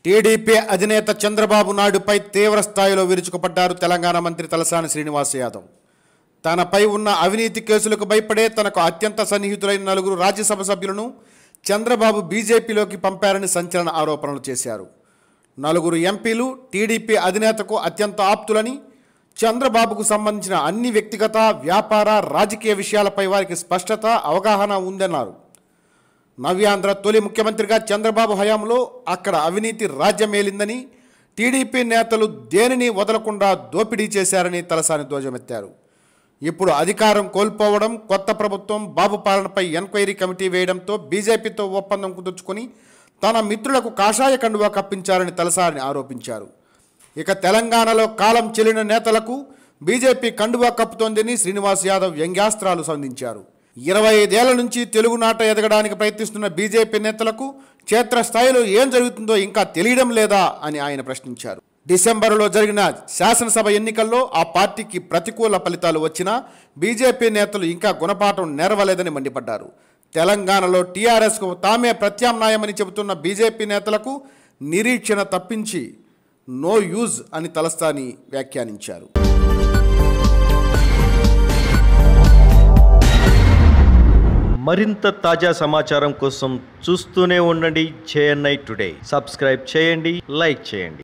TDP అధినేత చంద్రబాబు నాయుడుపై తీవ్ర స్థాయిలో విరుచుకుపడ్డారు తెలంగాణ మంత్రి తలసాని శ్రీనివాస్ యాదవ్ తనపై ఉన్న అవినీతి కేసులకు భయపడే తనకు అత్యంత సన్నిహితులైన నలుగురు రాజ్యసభ సభ్యులను చంద్రబాబు బీజేపీలోకి పంపారని సంచలన ఆరోపణలు చేశారు నలుగురు ఎంపీలు టీడీపీ అధినేతకు అత్యంత ఆప్తులని చంద్రబాబుకు సంబంధించిన అన్ని వ్యక్తిగత వ్యాపార రాజకీయ విషయాలపై వారికి స్పష్టత అవగాహన ఉందన్నారు నవ్యాంధ్ర తొలి ముఖ్యమంత్రిగా చంద్రబాబు హయాంలో అక్కడ అవినీతి రాజ్యమేలిందని టీడీపీ నేతలు దేనిని వదలకుండా దోపిడీ చేశారని తలసాని ధ్వజమెత్తారు ఇప్పుడు అధికారం కోల్పోవడం కొత్త ప్రభుత్వం బాబు పాలనపై ఎంక్వైరీ కమిటీ వేయడంతో బీజేపీతో ఒప్పందం కుదుర్చుకొని తన మిత్రులకు కాషాయ కండువా కప్పించారని తలసాని ఆరోపించారు ఇక తెలంగాణలో కాలం చెల్లిన నేతలకు బీజేపీ కండువా కప్పుతోందని శ్రీనివాస్ యాదవ్ వ్యంగ్యాస్త్రాలు సంధించారు ఇరవై ఐదేళ్ల నుంచి తెలుగునాట ఎదగడానికి ప్రయత్నిస్తున్న బీజేపీ నేతలకు క్షేత్రస్థాయిలో ఏం జరుగుతుందో ఇంకా తెలియడం లేదా అని ఆయన ప్రశ్నించారు డిసెంబరులో జరిగిన శాసనసభ ఎన్నికల్లో ఆ పార్టీకి ప్రతికూల ఫలితాలు వచ్చినా బీజేపీ నేతలు ఇంకా గుణపాఠం నెరవలేదని మండిపడ్డారు తెలంగాణలో టీఆర్ఎస్కు తామే ప్రత్యామ్నాయమని చెబుతున్న బీజేపీ నేతలకు నిరీక్షణ తప్పించి నో యూజ్ అని తలస్తాని వ్యాఖ్యానించారు మరింత తాజా సమాచారం కోసం చూస్తూనే ఉండండి జేఎన్ఐ టుడే సబ్స్క్రైబ్ చేయండి లైక్ చేయండి